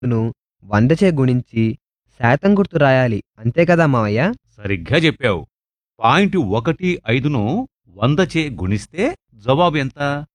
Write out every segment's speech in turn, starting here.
ను వందచే గుణించి శాతం గుర్తు రాయాలి అంతే కదా మావయ్య సరిగ్గా చెప్పావు పాయింట్ ఒకటి ఐదును వందచే గుణిస్తే జవాబు ఎంత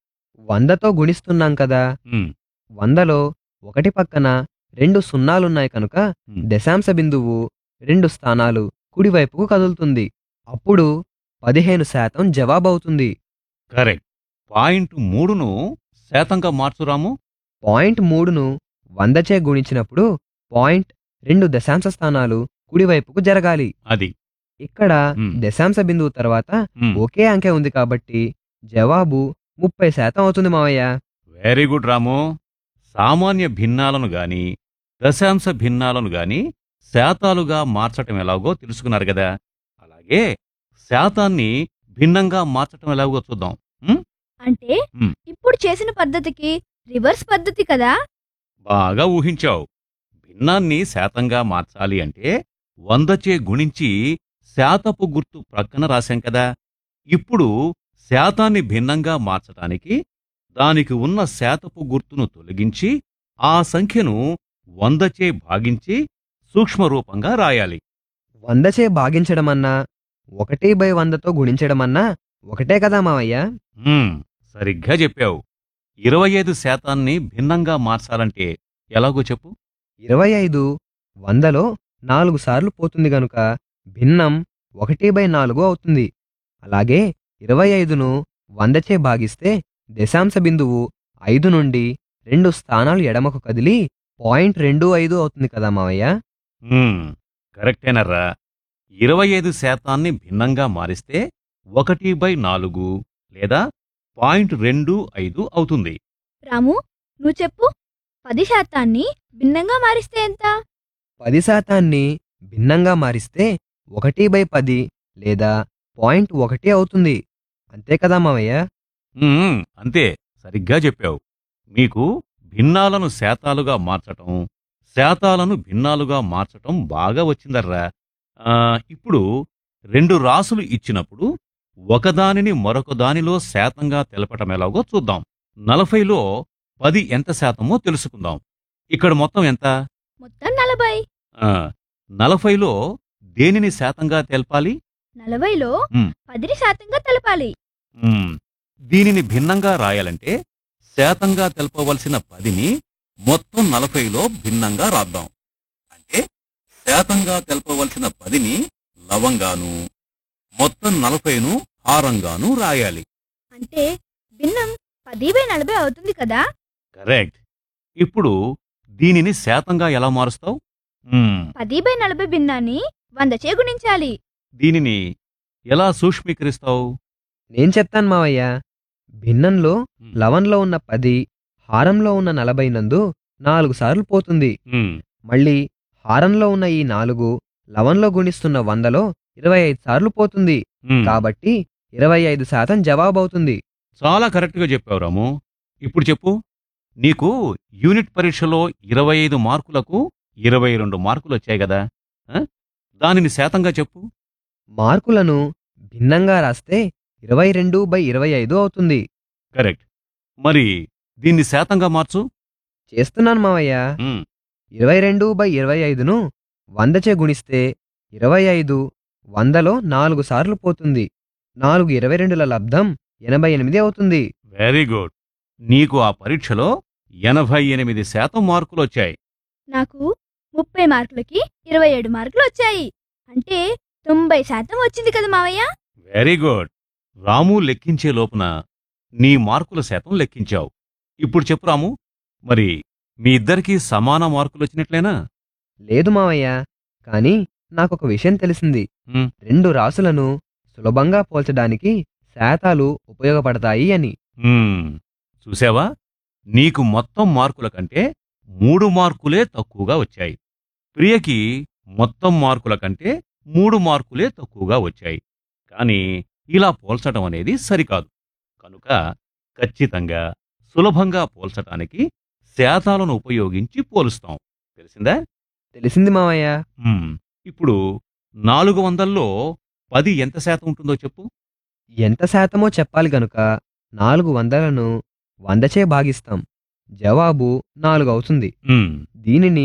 వందతో గుణిస్తున్నాం కదా ఉమ్, వందలో ఒకటి పక్కన రెండు సున్నాలున్నాయి కనుక ఉమ్. దశాంశ బిందువు రెండు స్థానాలు కుడివైపుకు కదులుతుంది అప్పుడు పదిహేను శాతం జవాబవుతుంది కరెక్ట్ పాయింట్ మూడును శాతంగా మార్చురాము పాయింట్ మూడును వందచే గుణించినప్పుడు పాయింట్ రెండు దశాంశ స్థానాలు కుడివైపుకు జరగాలి అది ఇక్కడ మ్. దశాంశ బిందువు తర్వాత ఉమ్, ఒకే అంకె ఉంది కాబట్టి జవాబు ముప్పై శాతం అవుతుంది మావయ్య వెరీ గుడ్ రాము సామాన్య భిన్నాలను గాని దశాంశ భిన్నాలను గాని శాతాలుగా మార్చటం ఎలాగో తెలుసుకున్నారు కదా అలాగే శాతాన్ని భిన్నంగా మార్చటం ఎలాగో చూద్దాం అంటే మ్. ఇప్పుడు చేసిన పద్ధతికి రివర్స్ పద్ధతి కదా బాగా ఊహించావు భిన్నాన్ని శాతంగా మార్చాలి అంటే వందచే గుణించి శాతపు గుర్తు ప్రక్కన రాశాం కదా ఇప్పుడు శాతాన్ని భిన్నంగా మార్చటానికి దానికి ఉన్న శాతపు గుర్తును తొలగించి ఆ సంఖ్యను వందచే భాగించి సూక్ష్మరూపంగా రాయాలి వందచే భాగించడమన్నా ఒకటి బై వందతో గుణించడమన్నా ఒకటే కదా మావయ్య హ్మ్, సరిగ్గా చెప్పావు ఇరవై ఐదు శాతాన్ని భిన్నంగా మార్చాలంటే ఎలాగో చెప్పు ఇరవై ఐదు వందలో నాలుగు సార్లు పోతుంది గనుక భిన్నం ఒకటి బై నాలుగు అవుతుంది అలాగే ఇరవై ఐదును వందచే భాగిస్తే దశాంశ బిందువు ఐదు నుండి రెండు స్థానాలు ఎడమకు కదిలి పాయింట్ రెండు ఐదు అవుతుంది కదా మావయ్య హ్మ్, కరెక్టేనర్రా ఇరవై ఐదు శాతాన్ని భిన్నంగా మారిస్తే ఒకటి బై నాలుగు లేదా పాయింట్ రెండు ఐదు అవుతుంది రాము నువ్వు చెప్పు పది శాతాన్ని భిన్నంగా మారిస్తే ఎంత పది శాతాన్ని భిన్నంగా మారిస్తే ఒకటి బై పది లేదా పాయింట్ ఒకటి అవుతుంది అంతే కదా మావయ్య హ్మ్, అంతే సరిగ్గా చెప్పావు మీకు భిన్నాలను శాతాలుగా మార్చటం శాతాలను భిన్నాలుగా మార్చటం బాగా వచ్చిందర్రా ఆ, ఇప్పుడు రెండు రాసులు ఇచ్చినప్పుడు ఒకదానిని మరొక దానిలో శాతంగా తెలపటం ఎలాగో చూద్దాం నలభైలో పది ఎంత శాతమో తెలుసుకుందాం ఇక్కడ మొత్తం ఎంత మొత్తం నలభై ఆ, నలభైలో దేనిని శాతంగా తెలపాలి నలభైలో మ్. పదిని శాతంగా తెలపాలి మ్మ్. దీనిని భిన్నంగా రాయాలంటే శాతంగా తెలపవలసిన పదిని మొత్తం నలభైలో భిన్నంగా రాద్దాం అంటే శాతంగా తెలపవలసిన పదిని లవంగాను మొత్తం నలభైను హారంగాను రాయాలి అంటే భిన్నం పది బై నలభై అవుతుంది కదా కరెక్ట్ ఇప్పుడు దీనిని శాతంగా ఎలా మారుస్తావు మ్మ్. పది బై నలభై భిన్నాన్ని వందచే గుణించాలి దీనిని ఎలా సూక్ష్మీకరిస్తావు నేను చెప్తాను మావయ్య భిన్నంలో మ్మ్. లవన్లో ఉన్న పది హారంలో ఉన్న నలభై నందు నాలుగు సార్లు పోతుంది మ్మ్. మళ్ళీ హారంలో ఉన్న ఈ నాలుగు లవన్లో గుణిస్తున్న వందలో ఇరవై ఐదు సార్లు పోతుంది మ్మ్. కాబట్టి ఇరవై ఐదు శాతం జవాబవుతుంది చాలా కరెక్ట్గా చెప్పావు రాము ఇప్పుడు చెప్పు నీకు యూనిట్ పరీక్షలో ఇరవై ఐదు మార్కులకు ఇరవై రెండు మార్కులు వచ్చాయి కదా ఆ? దానిని శాతంగా చెప్పు మార్కులను భిన్నంగా రాస్తే ఇరవై రెండు బై ఇరవై ఐదు అవుతుంది కరెక్ట్ మరి దీన్ని శాతంగా మార్చు చేస్తున్నాను మావయ్య ఉమ్, ఇరవై రెండు బై ఇరవై ఐదును వందచే గుణిస్తే ఇరవై ఐదు వందలో నాలుగు సార్లు పోతుంది నాలుగు ఇరవై రెండుల లబ్ధం ఎనభై ఎనిమిది అవుతుంది వెరీ గుడ్ నీకు ఆ పరీక్షలో ఎనభై ఎనిమిది శాతం మార్కులు వచ్చాయి నాకు ముప్పై మార్కులకి ఇరవై ఏడు మార్కులు వచ్చాయి అంటే తొంభై శాతం వచ్చింది కదా మావయ్య వెరీ గుడ్ రాము లెక్కించే లోపున నీ మార్కుల శాతం లెక్కించావు ఇప్పుడు చెప్పు రాము మరి మీ ఇద్దరికీ సమాన మార్కులు వచ్చినట్లేనా లేదు మావయ్య కాని నాకొక విషయం తెలిసింది హ్మ్. రెండు రాసులను సులభంగా పోల్చడానికి శాతాలు ఉపయోగపడతాయి అని మ్మ్. చూసావా నీకు మొత్తం మార్కుల కంటే మూడు మార్కులే తక్కువగా వచ్చాయి ప్రియకి మొత్తం మార్కుల కంటే మూడు మార్కులే తక్కువగా వచ్చాయి కానీ ఇలా పోల్చటం అనేది సరికాదు కనుక ఖచ్చితంగా సులభంగా పోల్చటానికి శాతాలను ఉపయోగించి పోలుస్తాం తెలిసిందా తెలిసింది మావయ్య మ్మ్. ఇప్పుడు నాలుగు వందల్లో పది ఎంత శాతం ఉంటుందో చెప్పు ఎంత శాతమో చెప్పాలి గనుక నాలుగు వందలను వందచే భాగిస్తాం జవాబు నాలుగు అవుతుంది ఉమ్, దీనిని